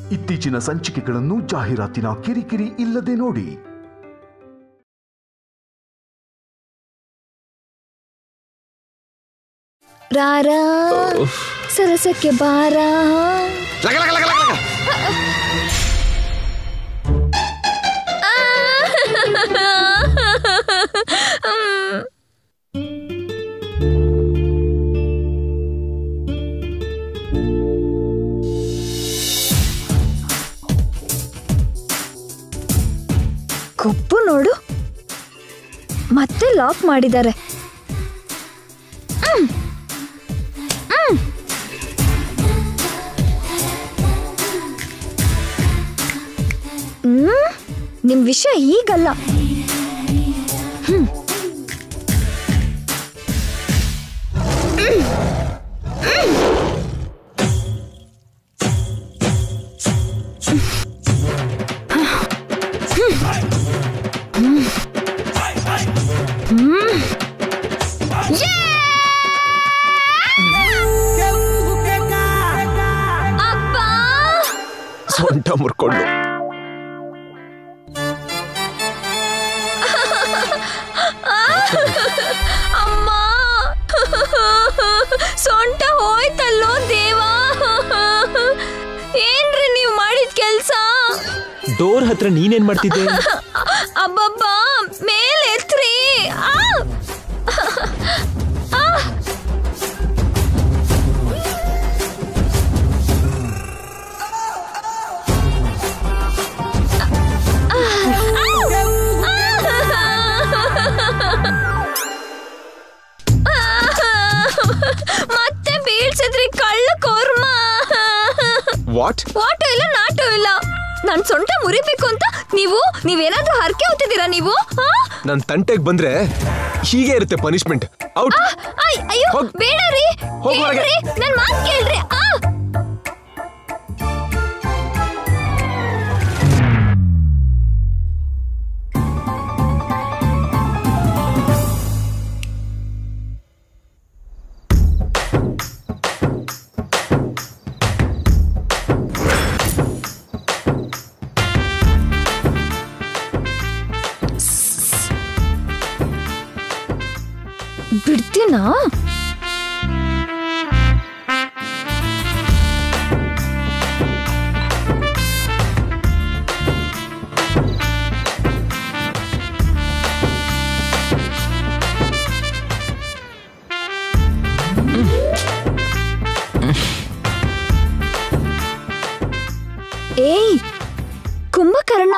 ಇತ್ತೀಚಿನ ಸಂಚಿಕೆಗಳನ್ನು ಜಾಹೀರಾತಿನ ಕಿರಿಕಿರಿ ಇಲ್ಲದೆ ನೋಡಿ ರಾರಾ ಸರಸಕ್ಕೆ ಬಾರ ಲಗ ಲಗ ಲಗ ಲಗ ಲಗ. ಕೊಪ್ಪು ನೋಡು ಮತ್ತೆ ಲಾಕ್ ಮಾಡಿದ್ದಾರೆ ಹ್ಮ್. ಹ್ಮ್. ಹ್ಮ್ ನಿಮ್ ವಿಷಯ ಈಗಲ್ಲ ಅಪ್ಪ ಸೊಂಟ ಮುರ್ಕೊಂಡು ಅಮ್ಮ ಸೊಂಟ ಹೋಯ್ತಲ್ಲೋ ದೇವಾ ಏನ್ರಿ ನೀವು ಮಾಡಿದ ಕೆಲ್ಸ ಡೋರ್ ಹತ್ರ ನೀನೇನ್ ಮಾಡ್ತಿದ್ದೆ ಅಬ್ಬಬ್ಬ ಮೇಲೆ ಎತ್ರಿ ಆ! ಆ! ಮತ್ತೆ ಬೀಳ್ಸಿದ್ರಿ ಕಳ್ಳ ಕೋರ್ಮ ವಾಟ್ ವಾಟು ಇಲ್ಲ ನಾಟು ಇಲ್ಲ ನನ್ ಸೊಂಟ ಮುರಿಬೇಕು ಅಂತ ನೀವು ನೀವೇನಾದ್ರೂ ಹರಕೆ ಹೊತ್ತಿದ್ದೀರಾ ನೀವು ಆ? ನನ್ ತಂಟೆಗ್ ಬಂದ್ರೆ ಹೀಗೆ ಇರುತ್ತೆ ಪನಿಷ್ಮೆಂಟ್ ಔಟ್ ಆ, ಅಯ್- ಅಯ್ಯೋ ಹೋಗ್. ಬೇಡ ರೀ ಹೋಗ್ ಹೊರಗೆ. ಕೇಳ್ರಿ ನನ್ ಮಾತ್ ಕೇಳ್ರಿ ಆ ಬಿಡ್ತೀನಾ ಏಯ್ ಕುಂಭಕರ್ಣ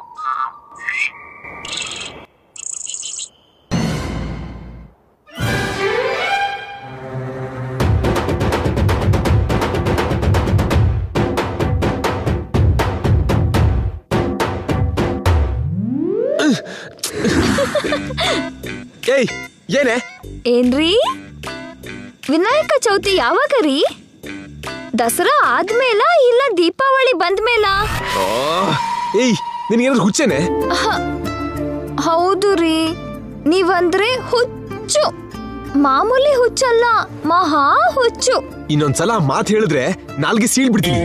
ಏಯ್ ಏನೇ ಏನ್ರಿ ವಿನಾಯಕ ಚೌತಿ ಯಾವಾಗ ರೀ ದಸರಾ ಆದ್ಮೇಲ ಇಲ್ಲ ದೀಪಾವಳಿ ಬಂದ್ಮೇಲ ಆ, ಏಯ್ ನಿನ್ಗೇನಾದ್ರು ಹುಚ್ಚೇನೆ ಹೌದು ರೀ ನೀವಂದ್ರೆ ಹುಚ್ಚು ಮಾಮೂಲಿ ಹುಚ್ಚಲ್ಲ ಮಹಾ ಹುಚ್ಚು ಇನ್ನೊಂದ್ಸಲ ಮಾತ್ ಹೇಳಿದ್ರೆ ನಾಲ್ಗೆ ಸೀಳ್ ಬಿಡ್ತೀನಿ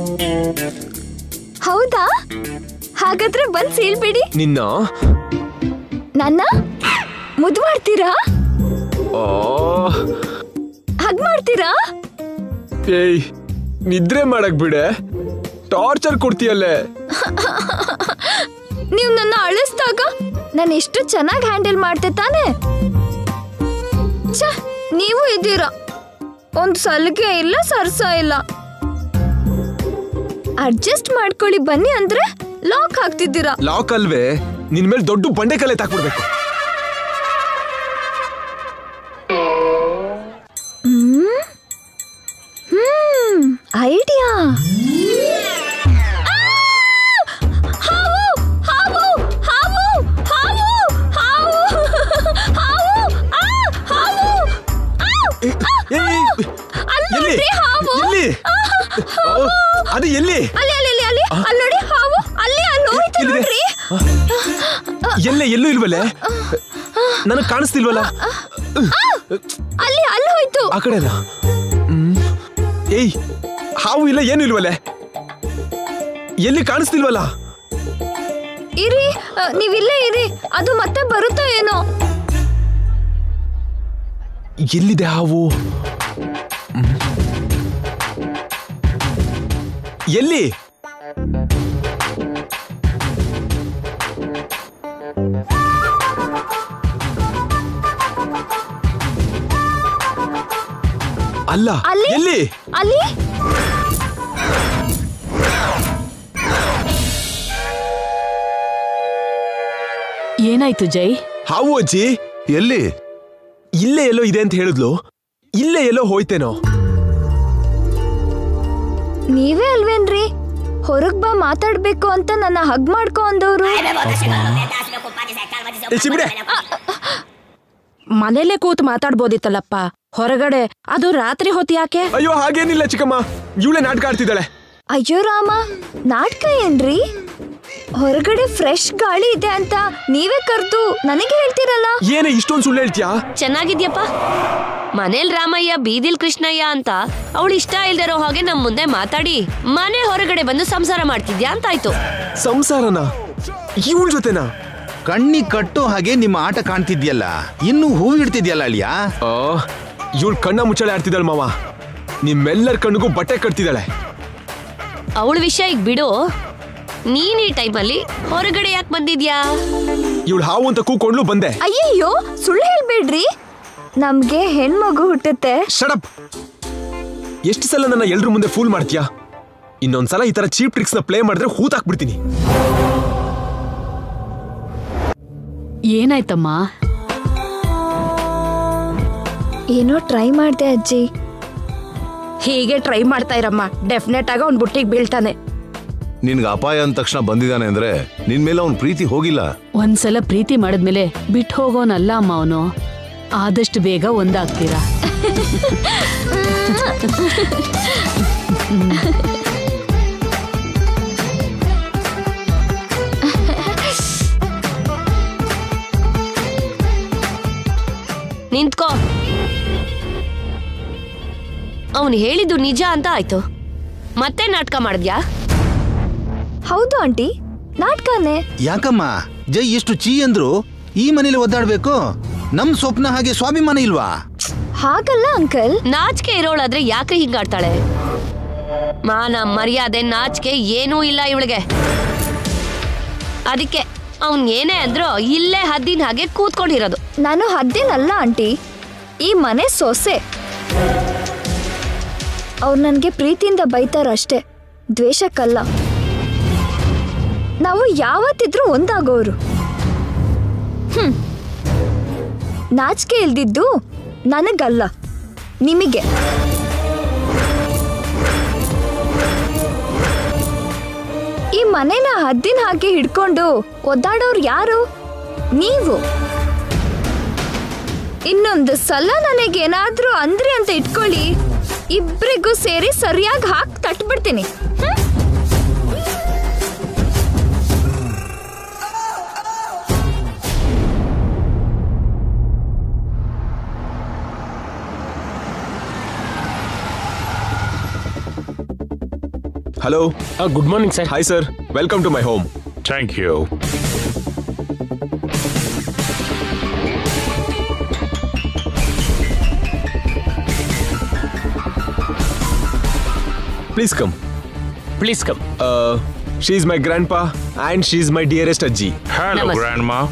ಹೌದಾ ಹಾಗಾದ್ರೆ ಬಂದ್ ಸೀಳ್ಬಿಡಿ ನಿನ್ನ ನನ್ನ ಮುದ್ ಮಾಡ್ತೀರಾ ಆ, ಹಗ್ ಮಾಡ್ತೀರಾ ಏಯ್ ನಿದ್ರೆ ಮಾಡಕ್ ಬಿಡೆ ಟಾರ್ಚರ್ ಕೊಡ್ತೀಯಲ್ಲೇ ನೀವು ನನ್ನ ಅಳಿಸ್ದಾಗ ನಾನು ಎಷ್ಟು ಚೆನ್ನಾಗಿ ಹ್ಯಾಂಡಲ್ ಮಾಡ್ತೆ ತಾನೆ ಛ ನೀವು ಇದ್ದೀರಾ ಒಂದು ಸಲಿಗೆ ಇಲ್ಲ ಸರ್ಸ ಇಲ್ಲ ಅಡ್ಜಸ್ಟ್ ಮಾಡ್ಕೊಳ್ಳಿ ಬನ್ನಿ ಅಂದ್ರೆ ಲಾಕ್ ಹಾಕ್ತಿದ್ದೀರಾ ಲಾಕ್ ಅಲ್ವೇ ನಿನ್ ಮೇಲೆ ದೊಡ್ಡ ಬಂಡೆ ಕಲೆ ತಾಕ್ಬಿಡ್ಬೇಕು ಹ್ಮ್ ಹ್ಮ್ ಐಡಿಯಾ ಹಾವು ಹಾವು ಹಾವು ಹಾವು ಹಾವು ಹಾವು ಆ, ಹಾವು ಆ, ಏಯ್, ಅಲ್ಲಿ ಎಲ್ಲಿ ನೋಡ್ರಿ ಹಾವು ಎಲ್ಲಿ ಓ, ಅದು ಎಲ್ಲಿ ಅಲ್ಲಿ ಅಲ್ಲಿ ಅಲ್ಲಿ ಅಲ್ಲಿ ಅಲ್ಲಿ ನೋಡಿ ಹಾವು ಅಲ್ಲಿ ಅಲ್ಲಿ ಹೋಯ್ತು ಇಲ್ಲಿದೆ. ನೋಡ್ರಿ ಎಲ್ಲೇ ಎಲ್ಲೂ ಇಲ್ವಲ್ಲೇ ನನಗ್ ಕಾಣಿಸ್ತಿಲ್ವಲ್ಲ ಅಲ್ಲಿ ಅಲ್ಲಿ ಹೋಯ್ತು ಆ ಕಡೆನಾ ಹ್ಮ್. ಏಯ್ ಹಾವು ಇಲ್ಲ ಏನು ಇಲ್ವಲ್ಲೇ ಎಲ್ಲಿ ಕಾಣಿಸ್ತಿಲ್ವಲ್ಲ ಇರಿ ಆ, ನೀವಿಲ್ಲೇ ಇರಿ ಅದು ಮತ್ತೆ ಬರುತ್ತೋ ಏನೋ ಎಲ್ಲಿದೆ ಹಾವು ಹ್ಮ್. ಎಲ್ಲಿ ಅಲ್ಲ ಅಲ್ಲಿ ಎಲ್ಲಿ ಅಲ್ಲಿ ಏನಾಯ್ತು ಜೈ ಹಾವು ಅಜ್ಜಿ ಎಲ್ಲಿ ಇಲ್ಲೇ ಎಲ್ಲೋ ಇದೆ ಅಂತ ಹೇಳಿದ್ಲು ಇಲ್ಲೇ ಎಲ್ಲೋ ಹೋಯ್ತೇನೋ ನೀವೇ ಅಲ್ವೇನ್ರಿ ಹೊರಗ್ ಬಾ ಮಾತಾಡ್ಬೇಕು ಅಂತ ನನ್ನ ಹಗ್ ಮಾಡ್ಕೊ ಅಂದವ್ರು ಏ, ಚಿಬ್ಡೆ ಮನೇಲೆ ಕೂತ್ ಮಾತಾಡ್ಬೋದಿತ್ತಲ್ಲಪ್ಪ ಹೊರಗಡೆ ಅದು ರಾತ್ರಿ ಹೊತ್ತು ಯಾಕೆ ಅಯ್ಯೋ ಹಾಗೇನಿಲ್ಲ ಚಿಕ್ಕಮ್ಮ ಇವಳೆ ನಾಟಕ ಆಡ್ತಿದ್ದಾಳೆ ಅಯ್ಯೋ ರಾಮ ನಾಟಕ ಏನ್ರಿ ಹೊರಗಡೆ ಫ್ರೆಶ್ ಗಾಳಿ ಇದೆ ಅಂತ ನೀವೇ ಕರ್ದು ನನಗೆ ಹೇಳ್ತೀರಲ್ಲ ಏನೇ ಇಷ್ಟೊಂದು ಸುಳ್ಳು ಹೇಳ್ತೀಯಾ ಚೆನ್ನಾಗಿದ್ಯಪ್ಪ ಮನೇಲ್ ರಾಮಯ್ಯ ಬೀದಿಲ್ ಕೃಷ್ಣಯ್ಯ ಅಂತ ಅವಳು ಇಷ್ಟ ಇಲ್ದಿರೋ ಹಾಗೆ ನಮ್ ಮುಂದೆ ಮಾತಾಡಿ ಮನೆ ಹೊರಗಡೆ ಬಂದು ಸಂಸಾರ ಮಾಡ್ತಿದ್ಯಾ ಅಂತಾಯ್ತು ಸಂಸಾರನ ಇವಳ ಜೊತೆನಾ ಕಣ್ಣಿ ಕಟ್ಟೋ ಹಾಗೆ ನಿಮ್ಮ ಆಟ ಕಾಣ್ತಿದ್ಯಲ್ಲ ಇನ್ನು ಹೂವು ಇಡ್ತಿದ್ಯಲ್ಲ ಅಳಿಯ ಆ ಇವಳು ಕಣ್ಣ ಮುಚ್ಚಳೆ ಆಡ್ತಿದ್ದಾಳೆ ಮಾವ ನಿಮ್ಮೆಲ್ಲರ ಕಣ್ಣಿಗೂ ಬಟ್ಟೆ ಕಟ್ತಿದ್ದಾಳೆ ಅವಳ ವಿಷಯ ಈಗ ಬಿಡು ನೀನ್ ಈ ಟೈಮಲ್ಲಿ ಹೊರಗಡೆ ಯಾಕೆ ಬಂದಿದ್ಯಾ ಇವಳು ಹಾವು ಅಂತ ಕೂಕೊಂಡ್ಲು ಬಂದೆ ಅಯ್ಯಯ್ಯೋ ಸುಳ್ಳು ಹೇಳ್ಬೇಡ್ರಿ ನಮ್ಗೆ ಹೆಣ್ಮಗು ಹುಟ್ಟುತ್ತೆ ಶಡಪ್ ಎಷ್ಟು ಸಲ ನನ್ನ ಎಲ್ರ ಮುಂದೆ ಫೂಲ್ ಮಾಡ್ತೀಯಾ ಇನ್ನೊಂದ್ಸಲ ಈ ತರ ಚೀಪ್ ಟ್ರಿಕ್ಸ್ ನ ಪ್ಲೇ ಮಾಡಿದ್ರೆ ಹೂತಾಕ್ಬಿಡ್ತೀನಿ ಏನಾಯ್ತಮ್ಮ ಏನೋ ಟ್ರೈ ಮಾಡ್ದೆ ಅಜ್ಜಿ ಹೀಗೆ ಟ್ರೈ ಮಾಡ್ತಾ ಇರಮ್ಮ ಡೆಫಿನೆಟ್ ಆಗಿ ಅವ್ನ್ ಬುಟ್ಟಿಗೆ ಬೀಳ್ತಾನೆ ನಿನ್ಗೆ ಅಪಾಯ ಅಂದ ತಕ್ಷಣ ಬಂದಿದ್ದಾನೆ ಅಂದ್ರೆ ನಿನ್ ಮೇಲೆ ಅವನ್ ಪ್ರೀತಿ ಹೋಗಿಲ್ಲ ಒಂದ್ಸಲ ಪ್ರೀತಿ ಮಾಡಿದ್ಮೇಲೆ ಬಿಟ್ಟು ಹೋಗೋನಲ್ಲ ಅಮ್ಮ ಅವನು ಆದಷ್ಟು ಬೇಗ ಒಂದಾಗ್ತೀರಾ ನಿಂತ್ಕೋ ಅವನು ಹೇಳಿದ್ದು ನಿಜ ಅಂತ ಆಯ್ತು ಮತ್ತೆ ನಾಟಕ ಮಾಡಿದ್ಯಾ ಹೌದು ಆಂಟಿ ನಾಟಕನೇ ಯಾಕಮ್ಮ ಜೈ ಎಷ್ಟು ಚೀ ಅಂದ್ರು ಈ ಮನೇಲಿ ಒದ್ದಾಡ್ಬೇಕು ನಮ್ ಸ್ವಪ್ನ ಹಾಗೆ ಸ್ವಾಭಿಮಾನ ಇಲ್ವಾ ಹಾಗಲ್ಲ ಅಂಕಲ್ ನಾಚಿಕೆ ಇರೋಳಾದ್ರೆ ಯಾಕೆ ಹಿಂಗಾಡ್ತಾಳೆ ಮಾನ ಮರ್ಯಾದೆ ನಾಚಿಕೆ ಏನೂ ಇಲ್ಲ ಇವಳಿಗೆ ಅದಕ್ಕೆ ಅವನ್ ಏನೇ ಅಂದ್ರೂ ಇಲ್ಲೇ ಹದ್ದಿನ ಹಾಗೆ ಕೂತ್ಕೊಂಡಿರೋದು ನಾನು ಹದ್ದೇನಲ್ಲ ಆಂಟಿ ಈ ಮನೆ ಸೊಸೆ ಅವ್ರು ನನಗೆ ಪ್ರೀತಿಯಿಂದ ಬೈತಾರಷ್ಟೇ ದ್ವೇಷಕ್ಕಲ್ಲ ನಾವು ಯಾವತ್ತಿದ್ರೂ ಒಂದಾಗೋರು ಹ್ಮ್ ನಾಚಿಕೆ ಇಲ್ದಿದ್ದು ನನಗಲ್ಲ ನಿಮಗೆ ಈ ಮನೆನ ಹದ್ದಿನ ಹಾಗೆ ಹಿಡ್ಕೊಂಡು ಒದ್ದಾಡೋರು ಯಾರು ನೀವು ಇನ್ನೊಂದು ಸಲ ನನಗೇನಾದ್ರೂ ಅಂದ್ರಿ ಅಂತ ಇಟ್ಕೊಳ್ಳಿ ಇಬ್ರಿಗೂ ಸೇರಿ ಸರಿಯಾಗಿ ಹಾಕಿ ತಟ್ಬಿಡ್ತೀನಿ ಹ್ಮ್? Hello good morning sir hi sir welcome to my home thank you please come please come she is my grandpa and she is my dearest ಅಜ್ಜಿ hello namaste. Grandma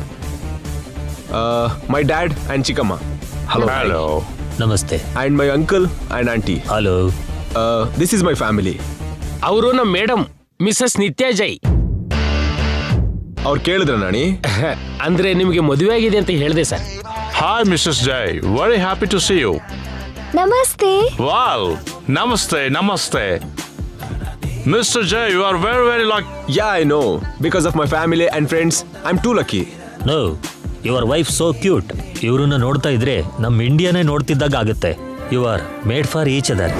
my dad and ಚಿಕ್ಕಮ್ಮ hello namaste and my uncle and aunty hello this is my family ಅವರು ನಮ್ಮ madam Mrs ನಿತ್ಯ ಜೈ ಅವ್ರು ಕೇಳಿದ್ರ ನಾಣಿ ಅಂದ್ರೆ ನಿಮಗೆ ಮದುವೆ ಆಗಿದೆ ಅಂತ ಹೇಳಿದೆ sir Hi, Mrs. Jay. Very happy to see you. ನಮಸ್ತೆ Wow. Namaste, namaste. Mr. Jay, you are very, very lucky. Yeah I know because of my family and friends I am too lucky no your wife so cute ಇವ್ರನ್ನ ನೋಡ್ತಾ ಇದ್ರೆ ನಮ್ಮ ಇಂಡಿಯಾನೇ ನೋಡ್ತಿದ್ದಾಗ ಆಗುತ್ತೆ you are made for each other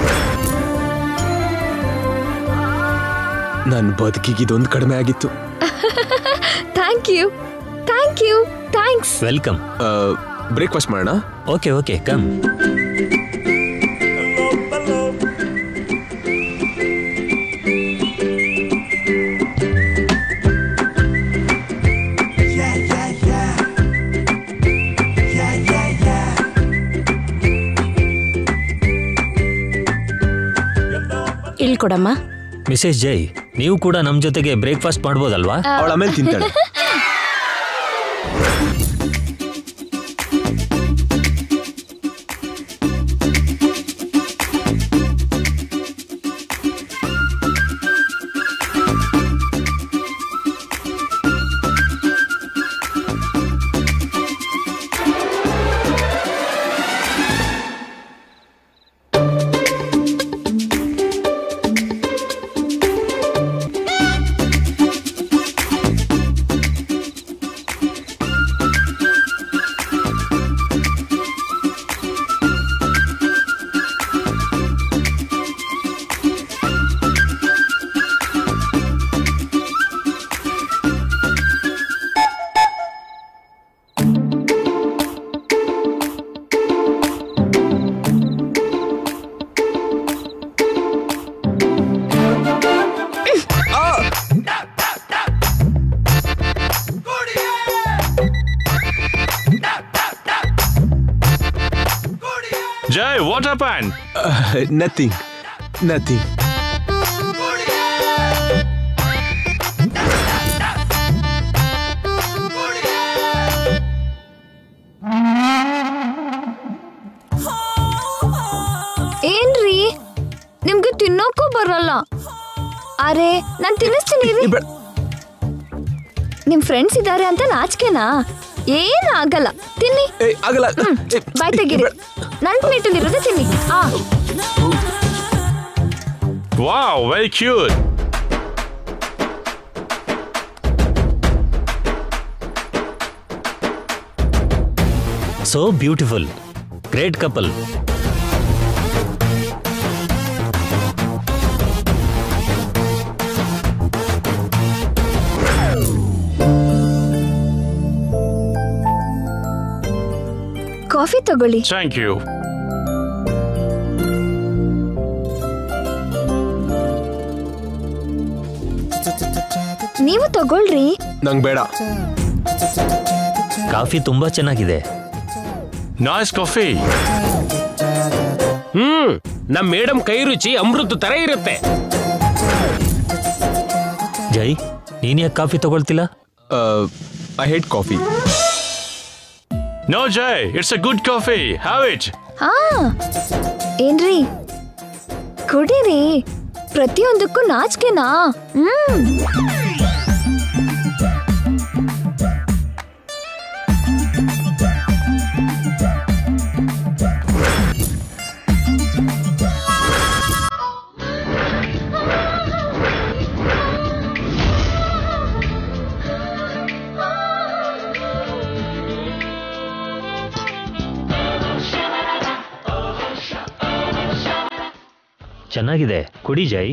ನನ್ನ ಬದುಕಿಗೆ ಇದೊಂದು ಕಡಿಮೆ ಆಗಿತ್ತು thank you thank you thanks welcome breakfast ಮಾಡೋಣ ಓಕೆ ಓಕೆ ಕಮ್ ಕೊಡಮ್ಮ ಮಿಸೆಸ್ ಜೈ ನೀವು ಕೂಡ ನಮ್ಮ ಜೊತೆಗೆ ಬ್ರೇಕ್ಫಾಸ್ಟ್ ಮಾಡ್ಬೋದಲ್ವಾ ಅವಳ ಆಮೇಲೆ ತಿಂತಾಳೆ Jay, what happened? Nothing nothing ಏನ್ರಿ ನಿಮ್ಗೆ ತಿನ್ನೋಕ್ಕೂ ಬರಲ್ಲ ಅರೆ ನಾನ್ ತಿನ್ನಿಸ್ತೀನಿ ಇರಿ. ನಿಮ್ ಫ್ರೆಂಡ್ಸ್ ಇದ್ದಾರೆ ಅಂತ ನಾಚಿಕೆನಾ ಏನ್ ಆಗಲ್ಲ ತಿನ್ನಿ ಆಗಲ್ಲ ಬಾಯ್ ತೆಗೀರಿ ನನ್ ಪ್ಲೇಟಲ್ಲಿರೋದೇ ತಿನ್ನಿ ಆ Wow, very cute. So beautiful great couple coffee ತಗೊಳ್ಳಿ Thank you. ನೀವು ತಗೊಳ್ರಿ ನಂಗೆ ಬೇಡ ಕಾಫಿ ತುಂಬಾ ಚೆನ್ನಾಗಿದೆ Nice coffee. ಹ್ಮ್ ನಮ್ ಮೇಡಮ್ ಕೈ ರುಚಿ ಅಮೃತ ತರ ಇರುತ್ತೆ ಜೈ ನೀನ್ ಯಾಕೆ ಕಾಫಿ ತಗೊಳ್ತಿಲ್ಲ I hate coffee No, Jay, it's a good coffee. Have it. ಹಾ ಏನ್ರಿ ಕುಡೀರಿ ಪ್ರತಿಯೊಂದಕ್ಕೂ ನಾಚಿಕೆನಾ ಹ್ಮ್ ಚೆನ್ನಾಗಿದೆ ಕುಡಿ Jay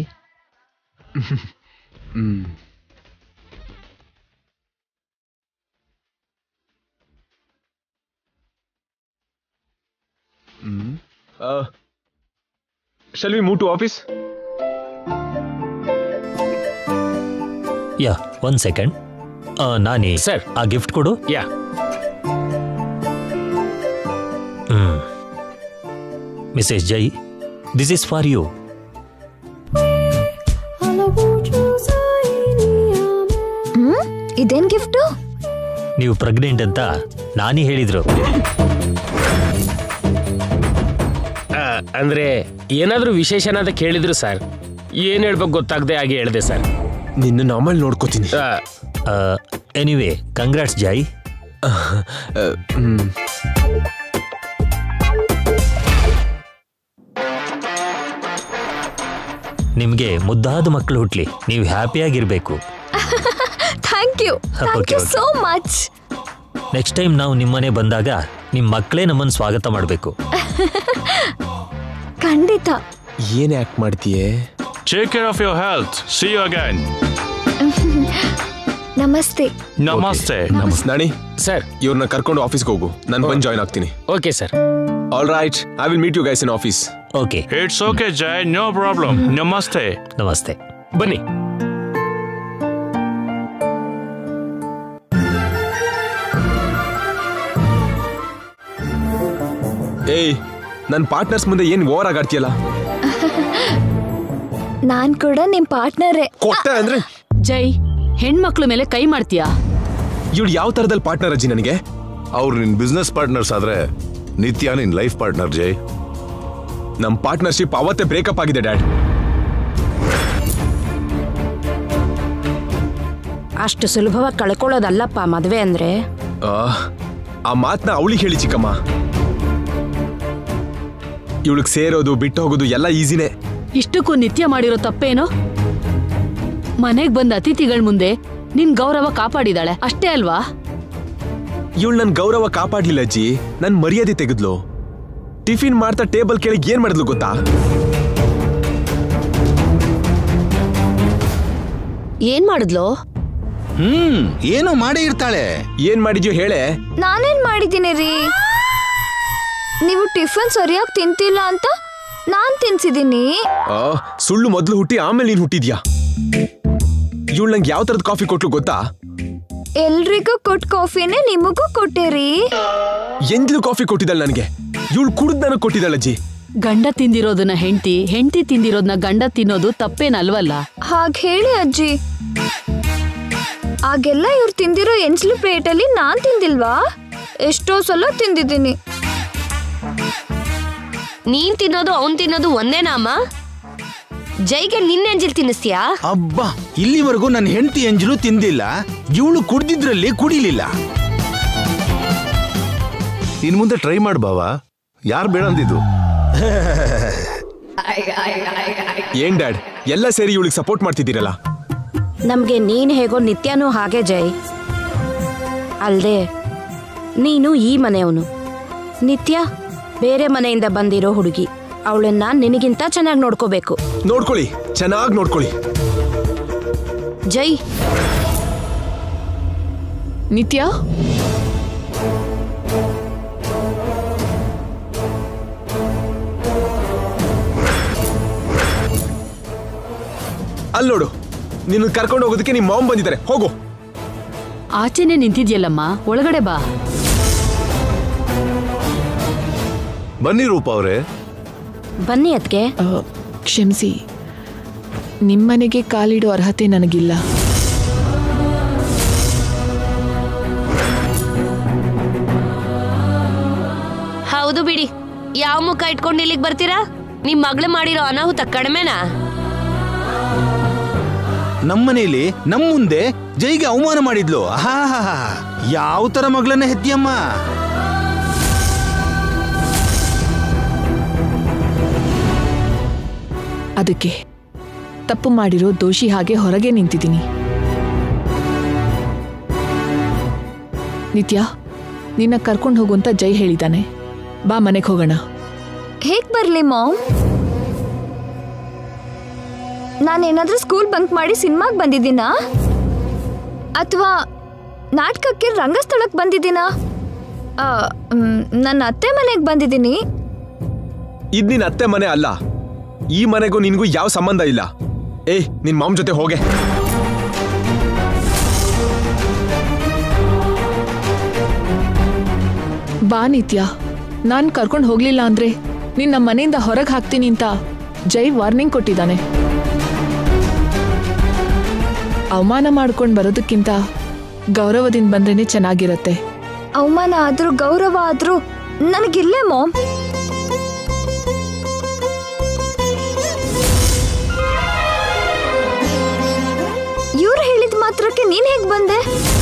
hmm hmm shall we move to office yeah ಒಂದ್ ಸೆಕೆಂಡ್ ನಾನಿ ಸರ್ ಆ ಗಿಫ್ಟ್ ಕೊಡು yeah hmm Mrs Jay this is for you hmm ಇದೇನ್ ಗಿಫ್ಟು ನೀವು ಪ್ರೆಗ್ನೆಂಟ್ ಅಂತ ನಾನಿ ಹೇಳಿದ್ರು ಆ, ಅಂದ್ರೆ ಏನಾದ್ರೂ ವಿಶೇಷನ ಅಂತ ಕೇಳಿದ್ರು ಸರ್ ಏನ್ ಹೇಳ್ಬೇಕು ಗೊತ್ತಾಗದೆ ಹಾಗೆ ಹೇಳ್ದೆ ಸರ್ ನಿನ್ನ ಆಮೇಲೆ ನೋಡ್ಕೋತೀನಿ ಎನಿವೆ ಕಂಗ್ರಾಟ್ಸ್ ಜೈ ಹ್ಮ್ ನಿಮ್ಗೆ ಮುದ್ದಾದ ಮಕ್ಕಳು ಹುಟ್ಲಿ ನೀವು ಹ್ಯಾಪಿಯಾಗಿರ್ಬೇಕು thank you thank Okay, you okay. So much next time ನಾವು ನಿಮ್ಮನೆ ಬಂದಾಗ ನಿಮ್ಮ ಮಕ್ಕಳೇ ನಮ್ಮನ್ನು ಸ್ವಾಗತ ಮಾಡಬೇಕು ಖಂಡಿತ ಏನ್ ಆಕ್ಟ್ ಮಾಡ್ತೀಯೇ Take care of your health. See you again. Namaste Namaste. ನಮಸ್ ನಾಣಿ ಸರ್ ಇವ್ರನ್ನ ಕರ್ಕೊಂಡು ಆಫೀಸ್ಗೆ ಹೋಗು ನಾನು ಬಂದು ಜಾಯ್ನ್ ಆಗ್ತೀನಿ okay sir all right I will meet you guys in office okay It's okay, Jay. No problem. Namaste. ನಮಸ್ತೆ ಬನ್ನಿ ಏಯ್ ನನ್ನ ಪಾರ್ಟ್ನರ್ಸ್ ಮುಂದೆ ಏನ್ ಓವರ್ ಆಗಾಡ್ತೀಯಲ್ಲ ನಾನ್ ಕೂಡ ನಿಮ್ ಪಾರ್ಟ್ನರೇ ಕೊಟ್ಟೆ ಅಂದ್ರೆ ಜೈ ಹೆಣ್ಮಕ್ಳ ಮೇಲೆ ಕೈ ಮಾಡ್ತೀಯಾ ಇವಳು ಯಾವ ತರದಲ್ಲಿ ಪಾರ್ಟ್ನರ್ ಅಜ್ಜಿ ನನಗೆ ಅವ್ರು ನಿನ್ ಬಿಸ್ನೆಸ್ ಪಾರ್ಟ್ನರ್ಸ್ ಆದ್ರೆ ನಿತ್ಯ ನಿನ್ ಲೈಫ್ ಪಾರ್ಟ್ನರ್ ಜೈ ನಮ್ ಪಾರ್ಟ್ನರ್ಶಿಪ್ ಅವತ್ತೇ ಬ್ರೇಕಪ್ ಆಗಿದೆ ಡ್ಯಾಡ್ ಅಷ್ಟು ಸುಲಭವಾಗಿ ಕಳ್ಕೊಳ್ಳೋದಲ್ಲಪ್ಪ ಮದ್ವೆ ಅಂದ್ರೆ ಆ ಮಾತನ್ನ ಅವಳಿಗೆ ಹೇಳಿ ಚಿಕ್ಕಮ್ಮ ಇವಳಿಗೆ ಸೇರೋದು ಬಿಟ್ಟು ಹೋಗೋದು ಎಲ್ಲ ಈಸಿನೇ ಇಷ್ಟಕ್ಕೂ ನಿತ್ಯ ಮಾಡಿರೋ ತಪ್ಪೇನೋ ಮನೆಗ್ ಬಂದ ಅತಿಥಿಗಳ ಮುಂದೆ ನಿನ್ ಗೌರವ ಕಾಪಾಡಿದಾಳೆ ಅಷ್ಟೇ ಅಲ್ವಾ ಇವಳು ನನ್ ಗೌರವ ಕಾಪಾಡ್ಲಿಲ್ಲ ಅಜ್ಜಿ ನನ್ ಮರ್ಯಾದೆ ತೆಗೆದ್ಲು ಟಿಫಿನ್ ಮಾಡ್ತಾ ಟೇಬಲ್ ಕೆಳಗೆ ಏನ್ ಮಾಡಿದ್ಲು ಗೊತ್ತಾ ಏನ್ ಮಾಡಿದ್ಲು ಹ್ಮ್ ಏನೋ ಮಾಡೇ ಇರ್ತಾಳೆ ಏನ್ ಮಾಡಿದ್ಯೋ ಹೇಳೆ ನಾನೇನ್ ಮಾಡಿದ್ದೀನಿ ರೀ ನೀವು ಟಿಫನ್ ಸರಿಯಾಗಿ ತಿಂತಿಲ್ಲ ಅಂತ ನಾನ್ ತಿನ್ಸಿದೀನಿ ಆ, ಸುಳ್ಳು ಮೊದ್ಲು ಹುಟ್ಟಿ ಆಮೇಲೆ ನೀನ್ ಹುಟ್ಟಿದ್ಯಾ ಇವಳು ನಂಗೆ ಯಾವ ತರದ ಕಾಫಿ ಕೊಟ್ಲು ಗೊತ್ತಾ ಎಲ್ರಿಗೂ ಕೊಟ್ ಕಾಫಿನೇ ನಿಮಗೂ ಕೊಟ್ಟಿರಿ ಎಂದ್ಲು ಕಾಫಿ ಕೊಟ್ಟಿದ್ದಾಳೆ ನನಗೆ ಇವಳು ಕುಡಿದ್ ನನಗೆ ಕೊಟ್ಟಿದ್ದಾಳೆ ಅಜ್ಜಿ ಗಂಡ ತಿಂದಿರೋದನ್ನ ಹೆಂಡತಿ ಹೆಂಡತಿ ತಿಂದಿರೋದನ್ನ ಗಂಡ ತಿನ್ನೋದು ತಪ್ಪೇನಲ್ವಲ್ಲ ಹಾಗ್ ಹೇಳಿ ಅಜ್ಜಿ ಆಗೆಲ್ಲ ಇವ್ರು ತಿಂದಿರೋ ಎನ್ಸ್ಲು ಪ್ಲೇಟಲ್ಲಿ ನಾನ್ ತಿಂದಿಲ್ವಾ ಎಷ್ಟೋ ಸಲ ತಿಂದಿದ್ದೀನಿ ನೀನ್ ತಿನ್ನೋದು ಅವ್ನ್ ತಿನ್ನೋದು ಒಂದೇನಾ ಅಮ್ಮ ಜೈಗೆ ನಿನ್ನೆ ಅಂಜಿಲ್ ತಿನ್ನಿಸ್ತೀಯಾ ಅಬ್ಬಾ ಇಲ್ಲಿವರೆಗೂ ನನ್ನ ಹೆಂಡತಿ ಅಂಜಲು ತಿಂದಿಲ್ಲ ಇವಳು ಕುಡ್ದಿದ್ರಲ್ಲಿ ಕುಡಿಲಿಲ್ಲ ಇನ್ ಮುಂದೆ ಟ್ರೈ ಮಾಡ್ ಬಾವಾ ಯಾರು ಬೇಡ ಅಂದಿದ್ದು ಏನ್ ಡ್ಯಾಡ್ ಎಲ್ಲ ಸೇರಿ ಇವಳಿಗೆ ಸಪೋರ್ಟ್ ಮಾಡ್ತಿದ್ದೀರಲ್ಲ ನಮ್ಗೆ ನೀನ್ ಹೇಗೋ ನಿತ್ಯನೂ ಹಾಗೆ ಜೈ ಅಲ್ದೆ ನೀನು ಈ ಮನೆಯವನು ನಿತ್ಯ ಬೇರೆ ಮನೆಯಿಂದ ಬಂದಿರೋ ಹುಡುಗಿ ಅವಳನ್ನ ನಿನಗಿಂತ ಚೆನ್ನಾಗಿ ನೋಡ್ಕೋಬೇಕು ನೋಡ್ಕೊಳ್ಳಿ ಚೆನ್ನಾಗಿ ನೋಡ್ಕೊಳ್ಳಿ ಜೈ ನಿತ್ಯ ಅಲ್ಲಿ ನೋಡು ನಿನ್ನ ಕರ್ಕೊಂಡು ಹೋಗೋದಕ್ಕೆ ನಿಮ್ಮ ಮಾಮ್ ಬಂದಿದ್ದಾರೆ ಹೋಗು ಆಚೆನೆ ನಿಂತಿದ್ಯಲ್ಲಮ್ಮ ಒಳಗಡೆ ಬಾ ಬನ್ನಿ ರೂಪ ಅವರೇ ಬನ್ನಿ ಅದ್ಕೆ ಆ, ಕ್ಷಮಿಸಿ ನಿಮ್ಮನೆಗೆ ಕಾಲಿಡೋ ಅರ್ಹತೆ ನನಗಿಲ್ಲ ಹೌದು ಬಿಡಿ ಯಾವ ಮುಖ ಇಟ್ಕೊಂಡು ಇಲ್ಲಿಗೆ ಬರ್ತೀರಾ ನಿಮ್ ಮಗಳು ಮಾಡಿರೋ ಅನಾಹುತ ಕಡಿಮೆನಾ ನಮ್ಮನೇಲಿ ನಮ್ಮ ಮುಂದೆ ಜೈಗೆ ಅವಮಾನ ಮಾಡಿದ್ಲು ಆಹಾ ಯಾವ ತರ ಮಗಳನ್ನ ಹೆತ್ತಿಯಮ್ಮ ಅದಕ್ಕೆ ತಪ್ಪು ಮಾಡಿರೋ ದೋಷಿ ಹಾಗೆ ಹೊರಗೆ ನಿಂತಿದ್ದೀನಿ ನಿತ್ಯ ನಿನ್ನ ಕರ್ಕೊಂಡು ಹೋಗುವಂತ ಜೈ ಹೇಳಿದ್ದಾನೆ ಬಾ ಮನೆಗೆ ಹೋಗೋಣ ಹೇಗ್ ಬರ್ಲಿ ಮಾಮ್ ನಾನೇನಾದ್ರೂ ಸ್ಕೂಲ್ ಬಂಕ್ ಮಾಡಿ ಸಿನಿಮಾಗ್ ಬಂದಿದ್ದೀನಾ ಅಥವಾ ನಾಟಕಕ್ಕೆ ರಂಗಸ್ಥಳಕ್ಕೆ ಬಂದಿದ್ದೀನಾ ಆ, ಮ್, ನನ್ನ ಅತ್ತೆ ಮನೆಗೆ ಬಂದಿದ್ದೀನಿ ಇದ್ ನಿನ್ ಅತ್ತೆ ಮನೆ ಅಲ್ಲ ಈ ಮನೆಗೂ ನಿನ್ಗೂ ಯಾವ ಸಂಬಂಧ ಇಲ್ಲ ಏಯ್ ನಿನ್ ಮಾಮ್ ಜೊತೆ ಹೋಗೆ ಬಾ ನಿತ್ಯ ನಾನ್ ಕರ್ಕೊಂಡು ಹೋಗ್ಲಿಲ್ಲ ಅಂದ್ರೆ ನಿನ್ನ ಮನೆಯಿಂದ ಹೊರಗೆ ಹಾಕ್ತೀನಿ ಅಂತ ಜೈ ವಾರ್ನಿಂಗ್ ಕೊಟ್ಟಿದ್ದಾನೆ ಅವಮಾನ ಮಾಡ್ಕೊಂಡು ಬರೋದಕ್ಕಿಂತ ಗೌರವದಿಂದ ಬಂದ್ರೇನೆ ಚೆನ್ನಾಗಿರತ್ತೆ ಅವಮಾನ ಆದ್ರೂ ಗೌರವ ಆದ್ರೂ ನನಗಿಲ್ಲೇ ಮಾಮ್ ಇವ್ರು ಹೇಳಿದ ಮಾತ್ರಕ್ಕೆ ನೀನ್ ಹೇಗ್ ಬಂದೆ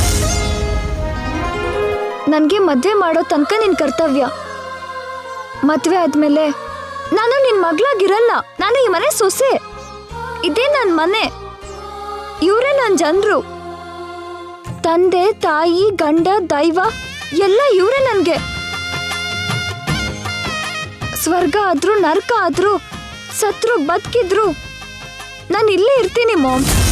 ನನ್ಗೆ ಮದ್ವೆ ಮಾಡೋ ತನಕ ನಿನ್ ಕರ್ತವ್ಯ ಮದ್ವೆ ಆದ್ಮೇಲೆ ನಾನು ನಿನ್ ಮಗ್ಳಾಗಿರಲ್ಲ ನಾನು ಈ ಮನೆ ಸೊಸೆ ಇದೇ ನನ್ ಮನೆ ಇವರೇ ನನ್ ಜನರು ತಂದೆ ತಾಯಿ ಗಂಡ ದೈವ ಎಲ್ಲ ಇವರೇ ನನ್ಗೆ ಸ್ವರ್ಗ ಆದ್ರೂ ನರಕ ಆದ್ರೂ ಸತ್ರು ಬದುಕಿದ್ರು ನಾನು ಇಲ್ಲೇ ಇರ್ತೀನಿ ಮಾಮ್